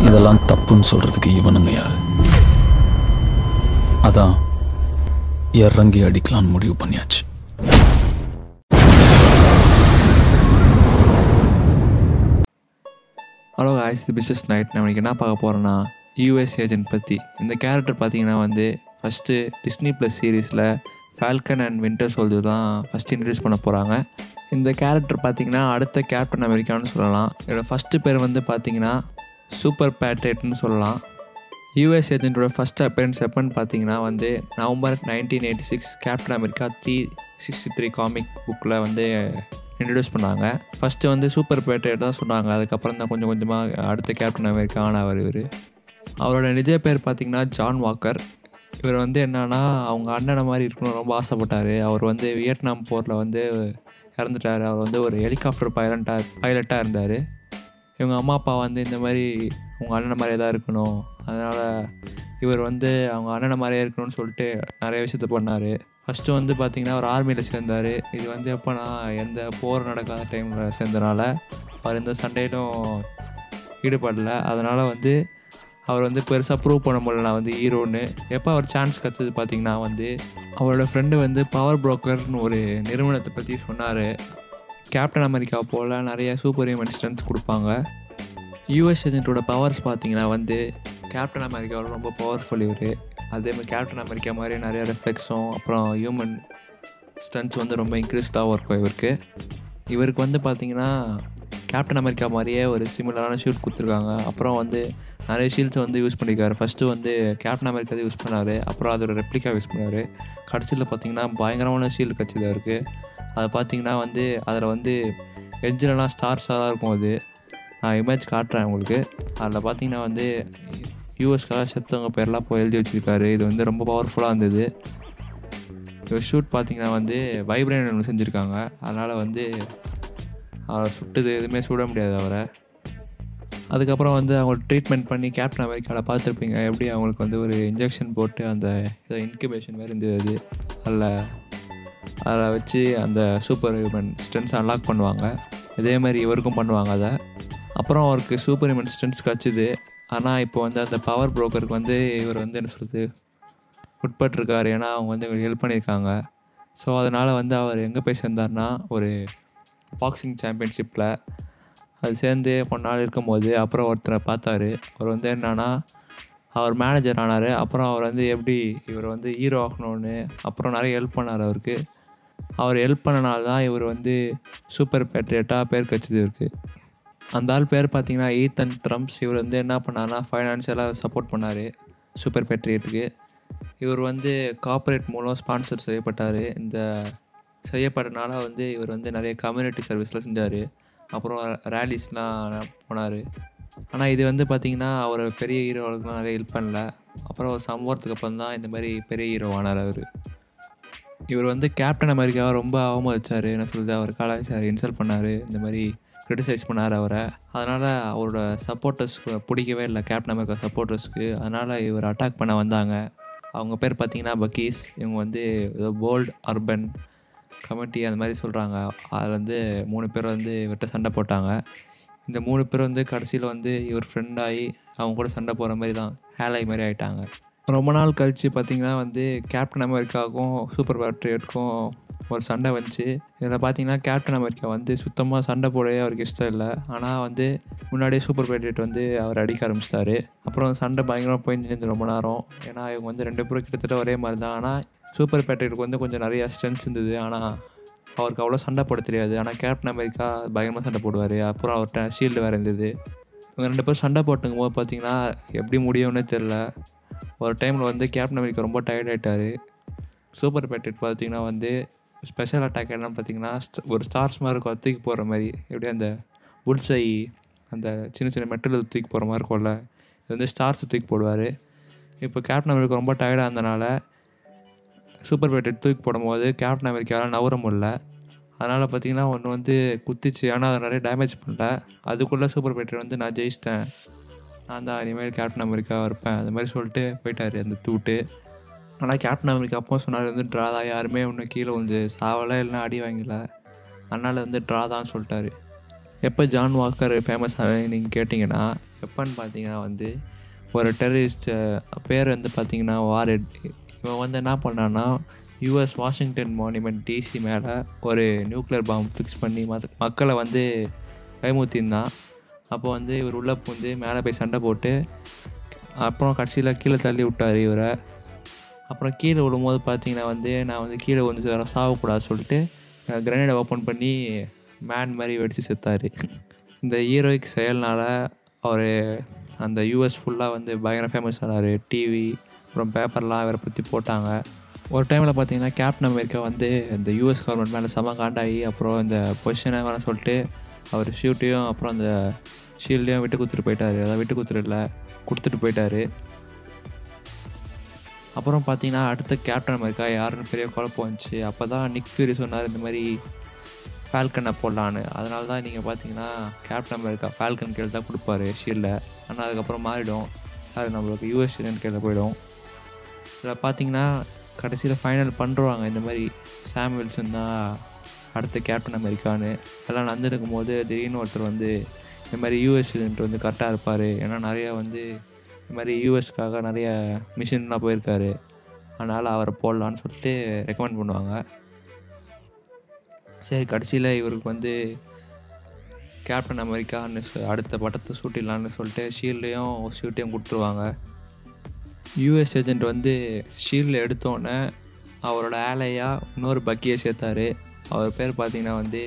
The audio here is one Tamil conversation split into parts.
இதெல்லாம் தப்புன்னு சொல்றதுக்கு இவனுங்க யாரு அதான் இறங்கி அடிக்கலான்னு முடிவு பண்ணியாச்சு ஹலோ guys இது பிஸ்னஸ் நைட் நம்ம இன்னைக்கு என்ன பார்க்க போகிறோன்னா யூஎஸ் ஏஜென்ட் பற்றி இந்த கேரக்டர் பார்த்தீங்கன்னா வந்து ஃபஸ்ட்டு டிஸ்னி ப்ளஸ் சீரீஸில் ஃபால்கன் அண்ட் வின்டர் சோல்ஜர் தான் ஃபஸ்ட்டு இன்ட்ரடியூஸ் பண்ண போகிறாங்க இந்த கேரக்டர் பார்த்தீங்கன்னா அடுத்த கேப்டன் அமெரிக்கான்னு சொல்லலாம் இதோட ஃபஸ்ட்டு பேர் வந்து பார்த்தீங்கன்னா சூப்பர் பேட்ரேட்னு சொல்லலாம் யூஎஸ் ஏஜென்ட்டோட ஃபஸ்ட் அப்பேரன்ஸ் எப்போன்னு பார்த்தீங்கன்னா வந்து November nineteen eighty six Captain America three sixty three comic புக்கில் வந்து இன்ட்ரடியூஸ் பண்ணாங்க ஃபஸ்ட்டு வந்து சூப்பர் பேட்ரேட் தான் சொன்னாங்க அதுக்கப்புறம் தான் கொஞ்சம் கொஞ்சமாக அடுத்த கேப்டன் அமெரிக்கா ஆனவர் இவர் அவரோட நிஜ பேர் பார்த்தீங்கன்னா ஜான் வாக்கர் இவர் வந்து என்னன்னா அவங்க அண்ணனை மாதிரி இருக்கணும்னு ரொம்ப ஆசைப்பட்டார் அவர் வந்து வியட்நாம் போரில் வந்து இறந்துட்டார் அவர் வந்து ஒரு ஹெலிகாப்டர் பைலட்டாக பைலட்டாக இருந்தார் இவங்க அம்மா அப்பா வந்து இந்த மாதிரி உங்கள் அண்ணனை மாதிரியே தான் இருக்கணும் அதனால் இவர் வந்து அவங்க அண்ணனை மாதிரியே இருக்கணும்னு சொல்லிட்டு நிறைய விஷயத்த பண்ணார் ஃபஸ்ட்டு வந்து பார்த்திங்கன்னா அவர் ஆர்மியில் சேர்ந்தார் இது வந்து எப்போனா எந்த போர் நடக்காத டைமில் சேர்ந்தனால அவர் எந்த சண்டையிலும் ஈடுபடல அதனால் வந்து அவர் வந்து பெருசாக ப்ரூவ் பண்ண முடியல நான் வந்து ஹீரோன்னு எப்போ அவர் சான்ஸ் கிடச்சது பார்த்தீங்கன்னா வந்து அவரோட ஃப்ரெண்டு வந்து பவர் புரோக்கர்னு ஒரு நிறுவனத்தை பற்றி சொன்னார் கேப்டன் அமெரிக்கா போல் நிறைய சூப்பர் ஹியூமன் ஸ்ட்ரென்த் கொடுப்பாங்க யூஎஸ் ஏஜென்ட்டோட பவர்ஸ் பார்த்தீங்கன்னா வந்து கேப்டன் அமெரிக்காவோட ரொம்ப பவர்ஃபுல் இவர் அதேமாதிரி கேப்டன் அமெரிக்கா மாதிரி நிறைய ரெஃப்ளெக்ஸும் அப்புறம் ஹியூமன் ஸ்டன்ஸ் வந்து ரொம்ப இன்க்ரீஸ்டாகவும் இருக்கும் இவருக்கு இவருக்கு வந்து பார்த்தீங்கன்னா கேப்டன் அமெரிக்கா மாதிரியே ஒரு சிமிலரான ஷூட் கொடுத்துருக்காங்க அப்புறம் வந்து நிறைய ஷீல்ட்ஸை வந்து யூஸ் பண்ணியிருக்காரு ஃபஸ்ட்டு வந்து கேப்டன் அமெரிக்கா யூஸ் பண்ணார் அப்புறம் அதோட ரெப்ளிகா யூஸ் பண்ணார் கடைசியில் பார்த்தீங்கன்னா பயங்கரமான ஷீல்டு கிடச்சிது அவருக்கு அதை பார்த்தீங்கன்னா வந்து அதில் வந்து எட்ஜிலலாம் ஸ்டார்ஸாக தான் இருக்கும் அது நான் இமேஜ் காட்டுறேன் உங்களுக்கு அதில் பார்த்தீங்கன்னா வந்து யூஎஸ்க்காக செத்தவங்க பேர்லாம் போய் எழுதி வச்சுருக்காரு இது வந்து ரொம்ப பவர்ஃபுல்லாக இருந்தது இவர் ஷூட் பார்த்தீங்கன்னா வந்து வைப்ரேன் ஒன்று செஞ்சுருக்காங்க அதனால் வந்து அவரை சுட்டது எதுவுமே சுட முடியாது அவரை அதுக்கப்புறம் வந்து அவங்க ட்ரீட்மெண்ட் பண்ணி கேப்டன் அமெரிக்காவில் பார்த்துருப்பீங்க எப்படி அவங்களுக்கு வந்து ஒரு இன்ஜெக்ஷன் போட்டு அந்த ஏதோ இன்குபேஷன் மாதிரி இருந்தது அது அதில் அதில் வச்சு அந்த சூப்பர் ஹியூமன் ஸ்ட்ரென்ஸ் அன்லாக் பண்ணுவாங்க இதே மாதிரி இவருக்கும் பண்ணுவாங்க அதை அப்புறம் அவருக்கு சூப்பர் ஹியூமன் ஸ்ட்ரென்ஸ் கிடச்சிது ஆனால் இப்போ வந்து அந்த பவர் புரோக்கருக்கு வந்து இவர் வந்து என்ன சொல்கிறது உட்பட்டிருக்காரு ஏன்னா அவங்க வந்து இவருக்கு ஹெல்ப் பண்ணியிருக்காங்க ஸோ அதனால் வந்து அவர் எங்கே போய் சேர்ந்தார்னா ஒரு பாக்ஸிங் சாம்பியன்ஷிப்பில் அது சேர்ந்து கொஞ்ச நாள் இருக்கும்போது அப்புறம் ஒருத்தரை பார்த்தாரு அவர் வந்து என்னன்னா அவர் மேனேஜர் ஆனார் அப்புறம் அவர் வந்து எப்படி இவர் வந்து ஹீரோ ஆகணும்னு அப்புறம் நிறைய ஹெல்ப் பண்ணார் அவருக்கு அவர் ஹெல்ப் பண்ணனால தான் இவர் வந்து சூப்பர் பேட்ரியட்டாக பேர் கட்சிது இவருக்கு அந்த ஆள் பேர் பார்த்தீங்கன்னா ஈத்தன் ட்ரம்ப்ஸ் இவர் வந்து என்ன பண்ணார்னா ஃபைனான்ஷியலாக சப்போர்ட் பண்ணார் சூப்பர் பேட்ரியட்டுக்கு இவர் வந்து கார்ப்பரேட் மூலம் ஸ்பான்சர் செய்யப்பட்டார் இந்த செய்யப்பட்டனால வந்து இவர் வந்து நிறைய கம்யூனிட்டி சர்வீஸ்லாம் செஞ்சார் அப்புறம் ரேலிஸ்லாம் போனார் ஆனால் இது வந்து பார்த்திங்கன்னா அவர் பெரிய ஹீரோவுக்குலாம் நிறைய ஹெல்ப் பண்ணல அப்புறம் ஒரு சம்பவத்துக்கு அப்புறம் தான் இந்த மாதிரி பெரிய ஹீரோ ஆனார் அவர் இவர் வந்து கேப்டன் அமெரிக்காவை ரொம்ப அவமதிச்சார் என்ன சொல்லுது அவர் கலாச்சார் இன்சல்ட் பண்ணார் இந்த மாதிரி க்ரிட்டிசைஸ் பண்ணார் அவரை அதனால் அவரோட சப்போர்ட்டர்ஸ்க்கு பிடிக்கவே இல்லை கேப்டன் அமெரிக்கா சப்போர்ட்டர்ஸ்க்கு அதனால் இவர் அட்டாக் பண்ண வந்தாங்க அவங்க பேர் பார்த்தீங்கன்னா பக்கீஸ் இவங்க வந்து ஏதோ போல்ட் அர்பன் கமிட்டி அந்த மாதிரி சொல்கிறாங்க அதில் வந்து மூணு பேர் வந்து இவர்கிட்ட சண்டை போட்டாங்க இந்த மூணு பேர் வந்து கடைசியில் வந்து இவர் ஃப்ரெண்டாகி அவங்க கூட சண்டை போகிற மாதிரி தான் ஹேலை மாதிரி ஆகிட்டாங்க ரொம்ப நாள் கழித்து பார்த்திங்கன்னா வந்து கேப்டன் அமெரிக்காவுக்கும் சூப்பர் பேட்ரியட்டுக்கும் ஒரு சண்டை வந்துச்சு இதில் பார்த்தீங்கன்னா கேப்டன் அமெரிக்கா வந்து சுத்தமாக சண்டை போடவே அவருக்கு இஷ்டம் இல்லை ஆனால் வந்து முன்னாடியே சூப்பர் பேட்ரியட் வந்து அவர் அடிக்க ஆரம்பிச்சிட்டாரு அப்புறம் சண்டை பயங்கரமாக போயிருந்துச்சு ரொம்ப நேரம் ஏன்னா இவங்க வந்து ரெண்டு பேரும் கிட்டத்தட்ட ஒரே மாதிரி தான் ஆனால் சூப்பர் பேட்ரியட்டுக்கு வந்து கொஞ்சம் நிறையா ஸ்ட்ரென்த்ஸ் இருந்தது ஆனால் அவருக்கு அவ்வளோ சண்டை போட தெரியாது ஆனால் கேப்டன் அமெரிக்கா பயங்கரமாக சண்டை போடுவார் அப்புறம் அவர்கிட்ட ஷீல்டு வேறு இருந்தது இவங்க ரெண்டு பேரும் சண்டை போட்டுங்கும் போது பார்த்தீங்கன்னா எப்படி முடியும்னே தெரில ஒரு டைமில் வந்து கேப்டன் அமெரிக்கா ரொம்ப டயர்ட் ஆகிட்டார் சூப்பர் பேட்ரியட் பார்த்தீங்கன்னா வந்து ஸ்பெஷல் அட்டாக் என்னன்னு பார்த்தீங்கன்னா ஒரு ஸ்டார்ஸ் மாதிரி இருக்கும் தூக்கி போகிற மாதிரி எப்படி அந்த புல்சை அந்த சின்ன சின்ன மெட்டல் தூக்கி போகிற மாதிரி இருக்கும்ல இது வந்து ஸ்டார்ஸ் தூக்கி போடுவார் இப்போ கேப்டன் அமெரிக்கா ரொம்ப டயர்டாக இருந்தனால சூப்பர் பேட்டட் தூக்கி போடும்போது கேப்டன் அமெரிக்காவில் நவர முடியல அதனால் பார்த்தீங்கன்னா ஒன்று வந்து குத்திச்சு ஆனால் அதை நிறைய டேமேஜ் பண்ணல அதுக்குள்ளே சூப்பர் பேட்டர் வந்து நான் ஜெயிச்சிட்டேன் நான் தான் இனிமேல் கேப்டன் அமெரிக்கா இருப்பேன் அந்த மாதிரி சொல்லிட்டு போயிட்டார் அந்த தூட்டு ஆனால் கேப்டன் அமெரிக்கா அப்போ சொன்னார் வந்து ட்ரா தான் யாருமே ஒன்று கீழே வந்து சாவலை இல்லைனா அடி வாங்கல அதனால் வந்து ட்ரா தான் சொல்லிட்டாரு எப்போ ஜான் வாக்கர் ஃபேமஸ் ஆனது நீங்கள் கேட்டிங்கன்னா எப்போன்னு பார்த்தீங்கன்னா வந்து ஒரு டெரரிஸ்ட் பேர் வந்து பார்த்தீங்கன்னா வாரெட் இவன் வந்து என்ன பண்ணான்னா யூஎஸ் வாஷிங்டன் மானுமெண்ட் டிசி மேலே ஒரு நியூக்ளியர் பாம் ஃபிக்ஸ் பண்ணி மத் மக்களை வந்து பயமுத்திருந்தான் அப்போ வந்து இவர் உள்ளே பூந்து மேலே போய் சண்டை போட்டு அப்புறம் கடைசியில் கீழே தள்ளி விட்டார் இவரை அப்புறம் கீழே விழும்போது பார்த்தீங்கன்னா வந்து நான் வந்து கீழே வந்து வேறு சாகக்கூடாது சொல்லிட்டு கிரனேடை ஓப்பன் பண்ணி மேன் மாதிரி வெடித்து செத்தார் இந்த ஹீரோய்க்கு செயல்னால அவர் அந்த யூஎஸ் ஃபுல்லாக வந்து பயங்கர ஃபேமஸ் ஆனார் டிவி அப்புறம் பேப்பர்லாம் அவரை பற்றி போட்டாங்க ஒரு டைமில் பார்த்தீங்கன்னா கேப்டன் அமெரிக்கா வந்து இந்த யூஎஸ் கவர்மெண்ட் மேலே செம காண்டாகி அப்புறம் இந்த பொசிஷனை வேணாம் சொல்லிட்டு அவர் ஷூட்டையும் அப்புறம் அந்த ஷீல்டையும் விட்டு கொடுத்துட்டு போயிட்டாரு அதாவது விட்டு கொடுத்துட்டு கொடுத்துட்டு போயிட்டாரு அப்புறம் பார்த்தீங்கன்னா அடுத்த கேப்டன் அமெரிக்கா யாருன்னு பெரிய குழப்பம் வந்துச்சு அப்போ தான் நிக் ஃபியூரி சொன்னார் இந்த மாதிரி ஃபால்கனை போடலான்னு அதனால தான் நீங்கள் பார்த்தீங்கன்னா கேப்டன் அமெரிக்கா ஃபால்கன் கீழே தான் கொடுப்பாரு ஷீல்டை ஆனால் அதுக்கப்புறம் மாறிடும் அது நம்மளுக்கு யூஎஸ் கீழே போயிடும் இதில் பார்த்தீங்கன்னா கடைசியில் ஃபைனல் பண்ணுறாங்க இந்த மாதிரி சாம் வில்சன் தான் அடுத்த கேப்டன் அமெரிக்கான்னு எல்லாம் நடந்துருக்கும் போது திடீர்னு ஒருத்தர் வந்து இந்த மாதிரி யூஎஸ் வந்து கரெக்டாக இருப்பார் ஏன்னா நிறையா வந்து இந்த மாதிரி யூஎஸ்க்காக நிறைய மிஷின்லாம் போயிருக்காரு அதனால் அவரை போடலான்னு சொல்லிட்டு ரெக்கமெண்ட் பண்ணுவாங்க சரி கடைசியில் இவருக்கு வந்து கேப்டன் அமெரிக்கான்னு சொ- அடுத்த பட்டத்தை சூட்டிடலான்னு சொல்லிட்டு ஷீல்டையும் ஷூட்டையும் கொடுத்துருவாங்க யூஎஸ் ஏஜென்ட் வந்து ஷீல்டில் எடுத்தோடனே அவரோட ஆலையாக இன்னொரு பக்கியை சேர்த்தாரு அவர் பேர் பார்த்தீங்கன்னா வந்து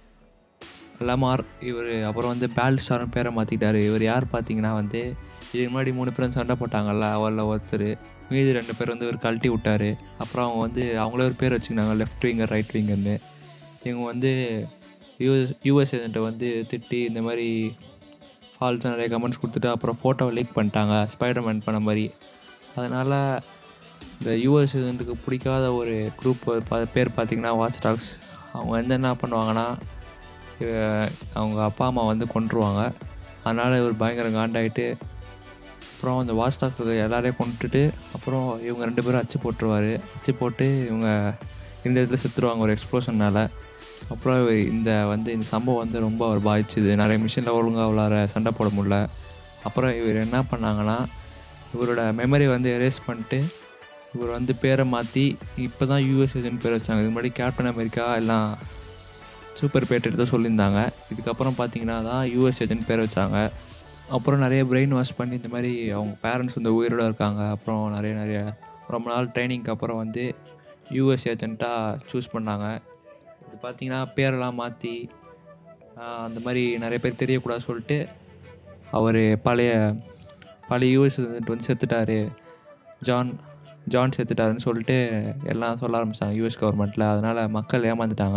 லமார் இவர் அப்புறம் வந்து பேல்ஸ்டார்னு பேரை மாற்றிக்கிட்டாரு இவர் யார் பார்த்தீங்கன்னா வந்து இதுக்கு முன்னாடி மூணு பேரும் சண்டை போட்டாங்கல்ல அவரில் ஒருத்தர் மீதி ரெண்டு பேர் வந்து இவர் கழட்டி விட்டாரு அப்புறம் அவங்க வந்து அவங்களே ஒரு பேர் வச்சுக்கினாங்க லெஃப்ட் விங்கர் ரைட் விங்கர்னு இவங்க வந்து யூஎஸ் யூஎஸ் ஏஜென்ட்டை வந்து திட்டி இந்த மாதிரி ஃபால்ஸாக நிறைய கமெண்ட்ஸ் கொடுத்துட்டு அப்புறம் ஃபோட்டோவை லீக் பண்ணிட்டாங்க ஸ்பைடர்மேன் பண்ண மாதிரி அதனால் இந்த யூஎஸ் ஏஜென்ட்டுக்கு பிடிக்காத ஒரு குரூப் பேர் பார்த்திங்கன்னா வாட்ச் டாக்ஸ் அவங்க வந்து என்ன பண்ணுவாங்கன்னா இவ- அவங்க அப்பா அம்மா வந்து கொன்றுவாங்க அதனால் இவர் பயங்கர காண்டாயிட்டு அப்புறம் அந்த வாட்ச் டாக்ஸில் எல்லாரையும் கொண்டுட்டு அப்புறம் இவங்க ரெண்டு பேரும் அச்சு போட்டுருவார் அச்சு போட்டு இவங்க இந்த இடத்துல செத்துருவாங்க ஒரு எக்ஸ்ப்ளோஷனால் அப்புறம் இவர் இந்த வந்து இந்த சம்பவம் வந்து ரொம்ப அவர் பாதிச்சுது நிறைய மிஷினில் ஒழுங்காக உள்ளார சண்டை போட முடியல அப்புறம் இவர் என்ன பண்ணாங்கன்னா இவரோட மெமரி வந்து எரேஸ் பண்ணிட்டு இவர் வந்து பேரை மாற்றி இப்போ தான் யூஎஸ் ஏஜென்ட் பேர் வச்சாங்க இது முன்னாடி கேப்டன் அமெரிக்கா எல்லாம் சூப்பர் பேட்டர் தான் சொல்லியிருந்தாங்க இதுக்கப்புறம் பார்த்தீங்கன்னா தான் யூஎஸ் ஏஜென்ட் பேர் வச்சாங்க அப்புறம் நிறைய பிரெயின் வாஷ் பண்ணி இந்த மாதிரி அவங்க பேரண்ட்ஸ் வந்து உயிரோட இருக்காங்க அப்புறம் நிறைய நிறைய ரொம்ப நாள் ட்ரைனிங்க்கு அப்புறம் வந்து யூஎஸ் ஏஜென்ட்டாக சூஸ் பண்ணாங்க இது பார்த்தீங்கன்னா பேரெல்லாம் மாற்றி அந்த மாதிரி நிறைய பேர் தெரியக்கூடாது சொல்லிட்டு அவர் பழைய பழைய யூஎஸ் வந்து செத்துட்டாரு ஜான் ஜான் செத்துட்டாருன்னு சொல்லிட்டு எல்லாம் சொல்ல ஆரம்பிச்சாங்க யூஎஸ் கவர்மெண்ட்டில் அதனால் மக்கள் ஏமாந்துட்டாங்க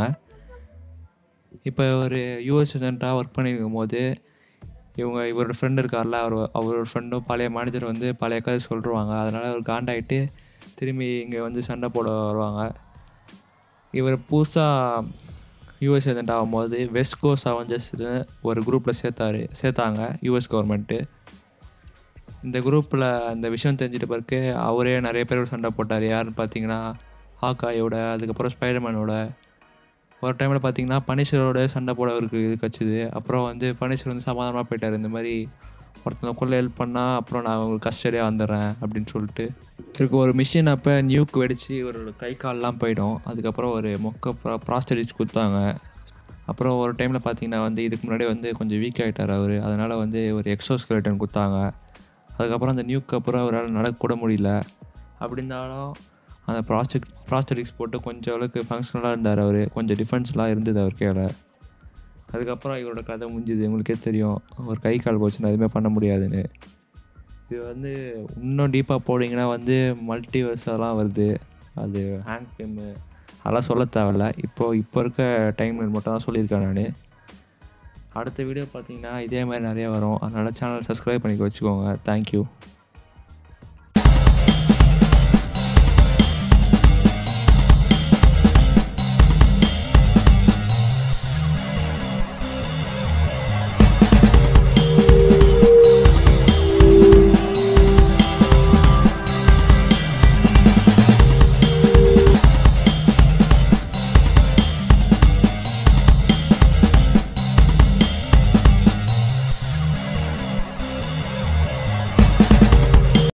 இப்போ ஒரு யூஎஸ் ஏஜென்ட்டாக ஒர்க் பண்ணியிருக்கும் போது இவங்க இவரோட ஃப்ரெண்டு இருக்கார்ல அவர் அவரோட ஃப்ரெண்டும் பழைய மேனேஜர் வந்து பழைய கதை சொல்லிருவாங்க அதனால் அவர் காண்டாயிட்டு திரும்பி இங்கே வந்து சண்டை போட வருவாங்க இவர் புதுசாக யூஎஸ் ஏஜென்ட் ஆகும்போது வெஸ்ட் கோஸ்ட் அவெஞ்சர்ஸ்னு ஒரு குரூப்பில் சேர்த்தாரு சேர்த்தாங்க யூஎஸ் கவர்மெண்ட்டு இந்த குரூப்பில் அந்த விஷயம் தெரிஞ்சிட்ட பிறகு அவரே நிறைய பேரோட சண்டை போட்டார் யாருன்னு பார்த்தீங்கன்னா ஹாக்காயோட அதுக்கப்புறம் ஸ்பைடர்மேனோட ஒரு டைமில் பார்த்தீங்கன்னா பனிஷரோட சண்டை போட அவருக்கு இது கச்சுது அப்புறம் வந்து பனிஷர் வந்து சமாதானமாக போயிட்டார் இந்த மாதிரி ஒருத்தனுக்குள்ளே ஹெல்ப் பண்ணால் அப்புறம் நான் உங்களுக்கு கஸ்டடியாக வந்துடுறேன் அப்படின்னு சொல்லிட்டு இருக்கு ஒரு மிஷின் அப்போ நியூக் வெடித்து இவரோட கை கால்லாம் போயிடும் அதுக்கப்புறம் ஒரு மொக்க ப்ரா ப்ராஸ்டடிஸ் கொடுத்தாங்க அப்புறம் ஒரு டைமில் பார்த்தீங்கன்னா வந்து இதுக்கு முன்னாடி வந்து கொஞ்சம் வீக் ஆகிட்டார் அவர் அதனால் வந்து ஒரு எக்ஸோ ஸ்கெலட்டன் கொடுத்தாங்க அதுக்கப்புறம் அந்த நியூக்கு அப்புறம் அவரால் நடக்கக்கூட முடியல அப்படி இருந்தாலும் அந்த ப்ராஸ்டெக் ப்ராஸ்டடிக்ஸ் போட்டு கொஞ்சம் அளவுக்கு ஃபங்க்ஷனலாக இருந்தார் அவர் கொஞ்சம் டிஃபென்ஸ்லாம் இருந்தது அவர் கீழே அதுக்கப்புறம் இவரோட கதை முடிஞ்சுது உங்களுக்கே தெரியும் ஒரு கை கால் போச்சுன்னா எதுவுமே பண்ண முடியாதுன்னு இது வந்து இன்னும் டீப்பாக போட்டிங்கன்னா வந்து மல்டிவர்ஸெல்லாம் வருது அது ஹேண்ட் ஃபிலிமு அதெல்லாம் சொல்ல தேவையில்ல இப்போ இப்போ இருக்க டைமில் மட்டும் தான் சொல்லியிருக்கேன் நான் அடுத்த வீடியோ பார்த்தீங்கன்னா இதே மாதிரி நிறைய வரும் அதனால் சேனல் சப்ஸ்கிரைப் பண்ணிக்க வச்சுக்கோங்க தேங்க்யூ